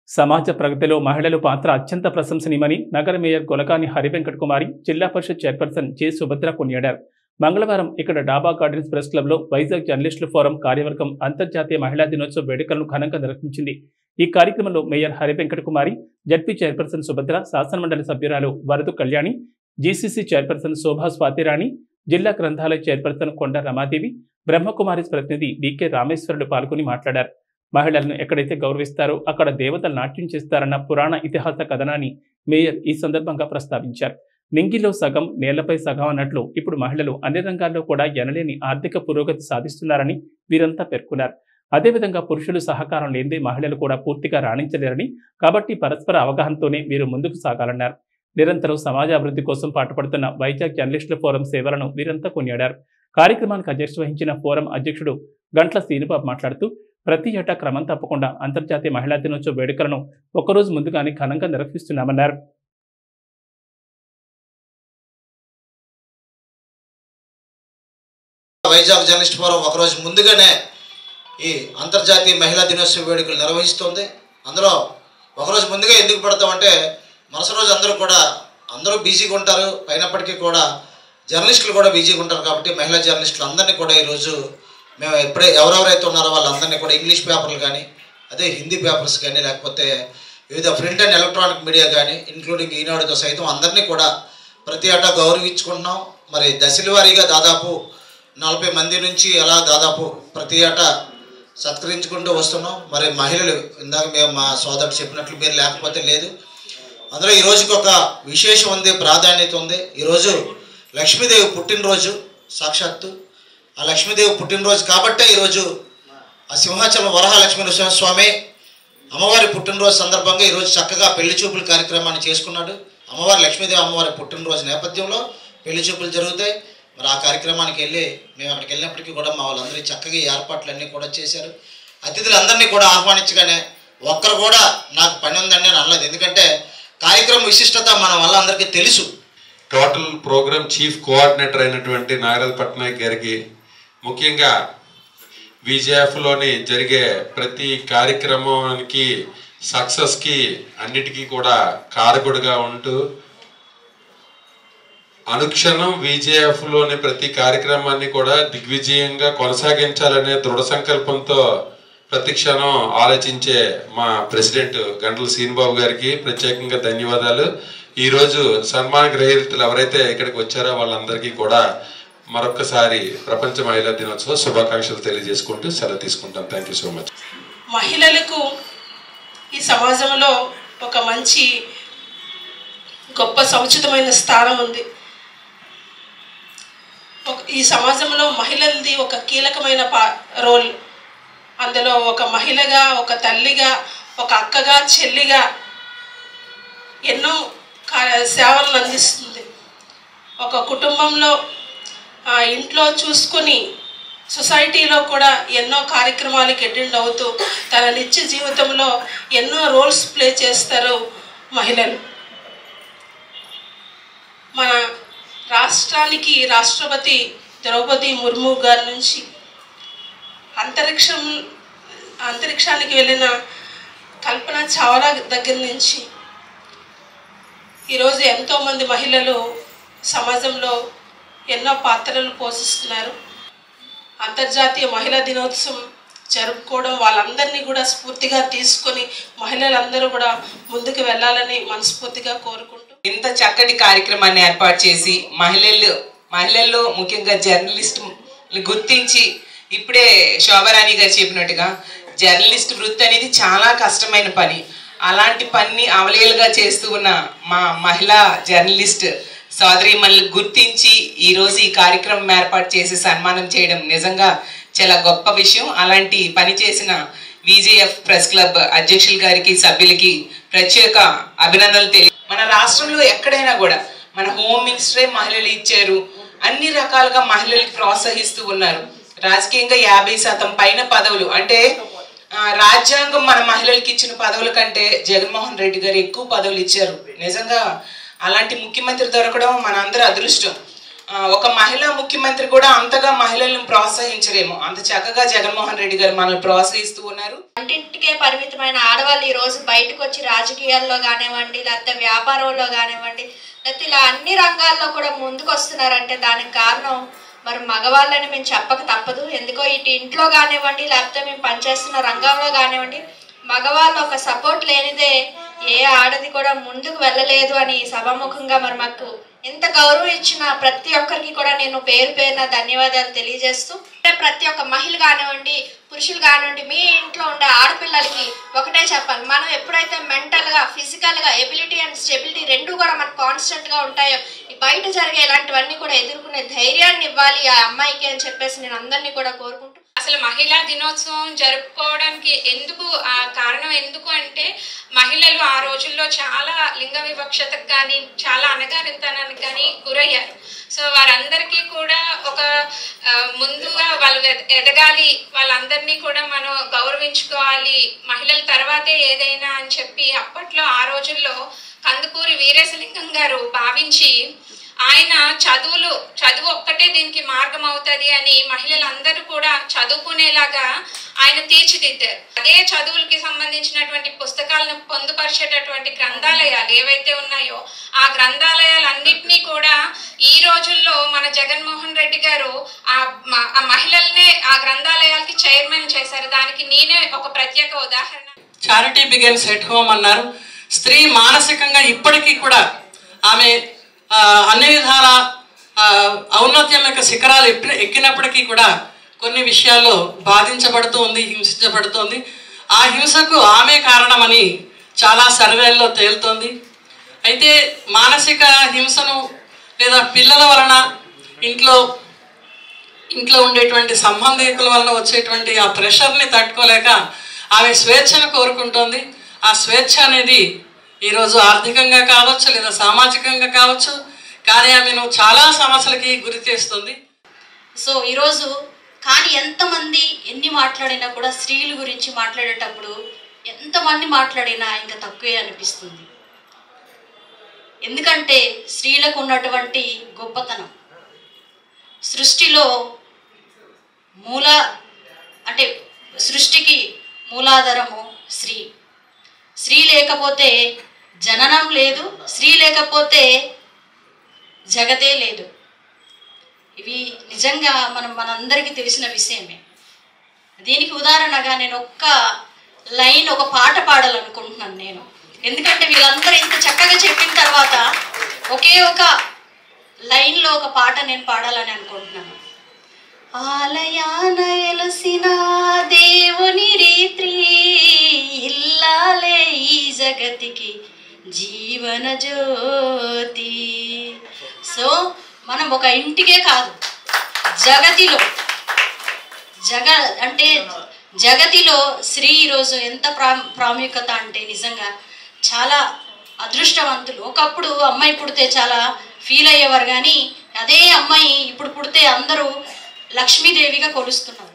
సమాజ ప్రగతిలో మహిళల పాత్ర అత్యంత ప్రశంసనీయమని నగర మేయర్ గొలకాని హరివెంకట్ కుమారి జిల్లా పరిషత్ చైర్పర్సన్ జె సుభద్ర కొనియాడారు మంగళవారం ఇక్కడ డాబా గార్డెన్స్ ప్రెస్ క్లబ్లో వైజాగ్ జర్నలిస్టుల ఫోరం కార్యవర్గం అంతర్జాతీయ మహిళా దినోత్సవ వేడుకలను ఘనంగా నిర్వహించింది ఈ కార్యక్రమంలో mayor Harivenkata Kumari ZP chairperson Subhadra శాసనమండలి సభ్యురాలు వరదు కళ్యాణి జీసీసీ చైర్పర్సన్ శోభా స్వాతిరాణి జిల్లా గ్రంథాలయ చైర్పర్సన్ కొండ రమాదేవి బ్రహ్మకుమారిస్ ప్రతినిధి డికే రామేశ్వరుడు పాల్గొని మాట్లాడారు మహిళలను ఎక్కడైతే గౌరవిస్తారో అక్కడ దేవతలు నాట్యం చేస్తారన్న పురాణ ఇతిహాస కథనాన్ని మేయర్ ఈ సందర్భంగా ప్రస్తావించారు నింగిలో సగం నేలపై సగం అన్నట్లు ఇప్పుడు మహిళలు అన్ని రంగాల్లో కూడా ఎనలేని ఆర్థిక పురోగతి సాధిస్తున్నారని వీరంతా పేర్కొన్నారు అదేవిధంగా పురుషులు సహకారం లేనిదే మహిళలు కూడా పూర్తిగా రాణించలేరని కాబట్టి పరస్పర అవగాహనతోనే వీరు ముందుకు సాగాలన్నారు నిరంతరం సమాజ అభివృద్ధి కోసం పాటుపడుతున్న వైజాగ్ జర్నలిస్టుల ఫోరం సేవలను వీరంతా కొనియాడారు కార్యక్రమానికి అధ్యక్షత వహించిన ఫోరం అధ్యక్షుడు గంట్ల శ్రీనుబాబు మాట్లాడుతూ ప్రతి ఏటా క్రమం తప్పకుండా అంతర్జాతీయ మహిళా దినోత్సవ వేడుకలను ఒకరోజు ముందుగానే ఘనంగా నిర్వహిస్తున్నామన్నారు వైజాగ్ జర్నలిస్ట్ ఫోరం ఒకరోజు ముందుగానే ఈ అంతర్జాతీయ మహిళా దినోత్సవ వేడుకలు నిర్వహిస్తుంది అందులో ఒకరోజు ముందుగా ఎందుకు పెడతామంటే మరుసటి రోజు అందరూ కూడా అందరూ బిజీగా ఉంటారు అయినప్పటికీ కూడా జర్నలిస్టులు కూడా బిజీగా ఉంటారు కాబట్టి మహిళా జర్నలిస్టులు అందరినీ కూడా ఈరోజు మేము ఎప్పుడే ఎవరెవరైతే ఉన్నారో వాళ్ళందరినీ కూడా ఇంగ్లీష్ పేపర్లు కానీ అదే హిందీ పేపర్స్ కానీ లేకపోతే వివిధ ప్రింట్ అండ్ ఎలక్ట్రానిక్ మీడియా కానీ ఇంక్లూడింగ్ ఈనాడుతో సైతం అందరినీ కూడా ప్రతి ఏటా గౌరవించుకుంటున్నాం మరి దశల వారీగా దాదాపు నలభై మంది నుంచి అలా దాదాపు ప్రతి ఏటా సత్కరించుకుంటూ వస్తున్నాం మరి మహిళలు ఇందాక మేము మా సోదరుడు చెప్పినట్లు మీరు లేకపోతే లేదు అందులో ఈ రోజుకి ఒక విశేషం ఉంది ప్రాధాన్యత ఉంది ఈరోజు లక్ష్మీదేవి పుట్టినరోజు సాక్షాత్తు ఆ లక్ష్మీదేవి పుట్టినరోజు కాబట్టే ఈరోజు ఆ సింహాచలం వరహాలక్ష్మీ నరసింహస్వామి అమ్మవారి పుట్టినరోజు సందర్భంగా ఈరోజు చక్కగా పెళ్లి చూపుల కార్యక్రమాన్ని చేసుకున్నాడు అమ్మవారి లక్ష్మీదేవి అమ్మవారి పుట్టినరోజు నేపథ్యంలో పెళ్లి చూపులు జరుగుతాయి మరి ఆ కార్యక్రమానికి వెళ్ళి మేము అక్కడికి వెళ్ళినప్పటికీ కూడా మా వాళ్ళందరికీ చక్కగా ఈ ఏర్పాట్లన్నీ కూడా చేశారు అతిథులందరినీ కూడా ఆహ్వానించగానే ఒక్కరు కూడా నాకు పని ఉందండి అని అనలేదు ఎందుకంటే కార్యక్రమం విశిష్టత మన వాళ్ళందరికీ తెలుసు టోటల్ ప్రోగ్రామ్ చీఫ్ కోఆర్డినేటర్ అయినటువంటి నాగరాజ్ పట్నాయక్ గారికి ముఖ్యంగా విజేఎఫ్లోని జరిగే ప్రతి కార్యక్రమానికి సక్సెస్కి అన్నిటికీ కూడా కారకుడిగా ఉంటూ అనుక్షణం విజేఎఫ్లోని ప్రతి కార్యక్రమాన్ని కూడా దిగ్విజయంగా కొనసాగించాలనే దృఢ సంకల్పంతో ప్రతి క్షణం ఆలోచించే మా ప్రెసిడెంట్ గంటల శ్రీనిబాబు గారికి ప్రత్యేకంగా ధన్యవాదాలు ఈరోజు సన్మాన గ్రహీతలు ఎవరైతే ఇక్కడికి వచ్చారో వాళ్ళందరికీ కూడా మరొకసారి ప్రపంచ మహిళా దినోత్సవ శుభాకాంక్షలు తెలియజేసుకుంటూ సెలవు తీసుకుంటాం థ్యాంక్ యూ సో మచ్ మహిళలకు ఈ సమాజంలో ఒక మంచి గొప్ప సముచితమైన స్థానం ఉంది ఒక ఈ సమాజంలో మహిళలది ఒక కీలకమైన పా రోల్ అందులో ఒక మహిళగా ఒక తల్లిగా ఒక అక్కగా చెల్లిగా ఎన్నో కా సేవలను అందిస్తుంది ఒక కుటుంబంలో ఆ, ఇంట్లో చూసుకొని సొసైటీలో కూడా ఎన్నో కార్యక్రమాలకు అటెండ్ అవుతూ తన నిత్య జీవితంలో ఎన్నో రోల్స్ ప్లే చేస్తారు మహిళలు మన రాష్ట్రానికి రాష్ట్రపతి ద్రౌపది ముర్ము గారి నుంచి అంతరిక్షం అంతరిక్షానికి వెళ్ళిన కల్పన చావ్లా దగ్గర నుంచి ఈరోజు ఎంతోమంది మహిళలు సమాజంలో ఎన్నో పాత్రలు పోషిస్తున్నారు అంతర్జాతీయ మహిళా దినోత్సవం జరుపుకోవడం వాళ్ళందరినీ కూడా స్ఫూర్తిగా తీసుకొని మహిళలందరూ కూడా ముందుకు వెళ్ళాలని మనస్ఫూర్తిగా కోరుకుంటూ ఇంత చక్కటి కార్యక్రమాన్ని ఏర్పాటు చేసి మహిళలు మహిళల్లో ముఖ్యంగా జర్నలిస్ట్ గుర్తించి ఇప్పుడే శోభరాణి గారు చెప్పినట్టుగా జర్నలిస్ట్ వృత్తి అనేది చాలా కష్టమైన పని అలాంటి పని అవలేలుగా చేస్తూ ఉన్న మా మహిళా జర్నలిస్ట్ సోదరిమల్ని గుర్తించి ఈరోజు ఈ కార్యక్రమం ఏర్పాటు చేసి సన్మానం చేయడం నిజంగా చాలా గొప్ప విషయం అలాంటి పని చేసిన విజేఎఫ్ ప్రెస్ క్లబ్ అధ్యక్షుల గారికి సభ్యులకి ప్రత్యేక అభినందనలు తెలియ మన రాష్ట్రంలో ఎక్కడైనా కూడా మన హోమ్ మినిస్టరే మహిళలు ఇచ్చారు అన్ని రకాలుగా మహిళలకి ప్రోత్సహిస్తూ ఉన్నారు రాజకీయంగా యాభై శాతం పైన పదవులు అంటే ఆ, రాజ్యాంగం మన మహిళలకి ఇచ్చిన పదవుల కంటే జగన్మోహన్ రెడ్డి గారు ఎక్కువ పదవులు ఇచ్చారు నిజంగా అలాంటి ముఖ్యమంత్రి దొరకడం మన అందరి అదృష్టం ఆ, ఒక మహిళా ముఖ్యమంత్రి కూడా అంతగా మహిళలను ప్రోత్సహించరేమో అంత చక్కగా జగన్మోహన్ రెడ్డి గారు మనల్ని ప్రోత్సహిస్తూ ఉన్నారు వంటింటికే పరిమితమైన ఆడవాళ్ళు ఈ రోజు బయటకు వచ్చి రాజకీయాల్లో కానివ్వండి లేకపోతే వ్యాపారంలో కానివ్వండి లేకపోతే ఇలా అన్ని రంగాల్లో కూడా ముందుకు వస్తున్నారంటే దానికి కారణం మరి మగవాళ్ళని మేము చెప్పక తప్పదు ఎందుకో ఇటు ఇంట్లో కానివ్వండి లేకపోతే మేము పనిచేస్తున్న రంగంలో కానివ్వండి మగవాళ్ళు ఒక సపోర్ట్ లేనిదే ఏ ఆడది కూడా ముందుకు వెళ్ళలేదు అని సభాముఖంగా మరి మాకు ఎంత గౌరవం ఇచ్చిన ప్రతి ఒక్కరికి కూడా నేను పేరు పేరున ధన్యవాదాలు తెలియజేస్తూ అంటే ప్రతి ఒక్క మహిళ కానివ్వండి పురుషులు కానివ్వండి మీ ఇంట్లో ఉండే ఆడపిల్లలకి ఒకటే చెప్పాలి మనం ఎప్పుడైతే మెంటల్ గా ఫిజికల్ గా ఎబిలిటీ అండ్ స్టెబిలిటీ రెండు కూడా మనకు కాన్స్టెంట్ గా ఉంటాయో ఈ బయట జరిగే ఇలాంటివన్నీ కూడా ఎదుర్కొనే ధైర్యాన్ని ఇవ్వాలి ఆ అమ్మాయికి అని చెప్పేసి నేను అందరినీ కూడా కోరుకుంటూ అసలు మహిళా దినోత్సవం జరుపుకోవడానికి ఎందుకు ఆ కారణం ఎందుకు అంటే మహిళలు ఆ రోజుల్లో చాలా లింగ వివక్షతకు కానీ చాలా అనగారితనానికి కానీ గురయ్యారు సో వారందరికీ కూడా ఒక ఆ, ముందుగా వాళ్ళు ఎద- ఎదగాలి వాళ్ళందరినీ కూడా మనం గౌరవించుకోవాలి మహిళల తర్వాతే ఏదైనా అని చెప్పి అప్పట్లో ఆ రోజుల్లో కందుకూరి వీరేశలింగం గారు భావించి ఆయన చదువులు చదువు ఒక్కటే దీనికి మార్గం అవుతుంది అని మహిళలందరూ కూడా చదువుకునేలాగా ఆయన తీర్చిదిద్దారు అదే చదువులకి సంబంధించినటువంటి పుస్తకాలను పొందుపరిచేటటువంటి గ్రంథాలయాలు ఏవైతే ఉన్నాయో ఆ గ్రంథాలయాలన్నింటినీ కూడా ఈ రోజుల్లో మన జగన్మోహన్ రెడ్డి గారు ఆ మ- ఆ మహిళల్నే ఆ గ్రంథాలయాలకి చైర్మన్ చేశారు దానికి నేనే ఒక ప్రత్యేక ఉదాహరణ చారిటీ బిగన్స్ ఎట్ హోమ్ అన్నారు స్త్రీ మానసికంగా ఇప్పటికీ కూడా ఆమె ఆ, అన్ని విధాల ఆ, ఔన్నత్యం యొక్క శిఖరాలు ఎప్పి ఎక్కినప్పటికీ కూడా కొన్ని విషయాల్లో బాధించబడుతూ ఉంది హింసించబడుతోంది ఆ హింసకు ఆమె కారణమని చాలా సర్వేల్లో తేలుతోంది అయితే మానసిక హింసను లేదా పిల్లల వలన ఇంట్లో ఇంట్లో ఉండేటువంటి సంబంధికుల వల్ల వచ్చేటువంటి ఆ ప్రెషర్ని తట్టుకోలేక ఆమె స్వేచ్ఛను కోరుకుంటోంది ఆ స్వేచ్ఛ అనేది ఈరోజు ఆర్థికంగా కావచ్చు లేదా సామాజికంగా కావచ్చు కానీ ఆమెను చాలా సమస్యలకి గురి చేస్తుంది సో ఈరోజు కానీ ఎంతమంది ఎన్ని మాట్లాడినా కూడా స్త్రీల గురించి మాట్లాడేటప్పుడు ఎంతమంది మాట్లాడినా ఇంకా తక్కువే అనిపిస్తుంది ఎందుకంటే స్త్రీలకు ఉన్నటువంటి గొప్పతనం సృష్టిలో మూల అంటే సృష్టికి మూలాధారము స్త్రీ స్త్రీ లేకపోతే జననం లేదు స్త్రీ లేకపోతే జగతే లేదు ఇవి నిజంగా మనం మనందరికీ తెలిసిన విషయమే దీనికి ఉదాహరణగా నేను ఒక్క లైన్ ఒక పాట పాడాలనుకుంటున్నాను నేను ఎందుకంటే వీళ్ళందరూ ఇంత చక్కగా చెప్పిన తర్వాత ఒకే ఒక లైన్లో ఒక పాట నేను పాడాలని అనుకుంటున్నాను ఆలయాన ఎలసిన దేవుని రీతి ఇల్లాలే ఈ జగతికి జీవన జ్యోతి సో మనం ఒక ఇంటికే కాదు జగతిలో జగ అంటే జగతిలో స్త్రీ ఈరోజు ఎంత ప్రా ప్రాముఖ్యత అంటే నిజంగా చాలా అదృష్టవంతులు ఒకప్పుడు అమ్మాయి పుడితే చాలా ఫీల్ అయ్యేవారు కానీ అదే అమ్మాయి ఇప్పుడు పుడితే అందరూ లక్ష్మీదేవిగా కొలుస్తున్నారు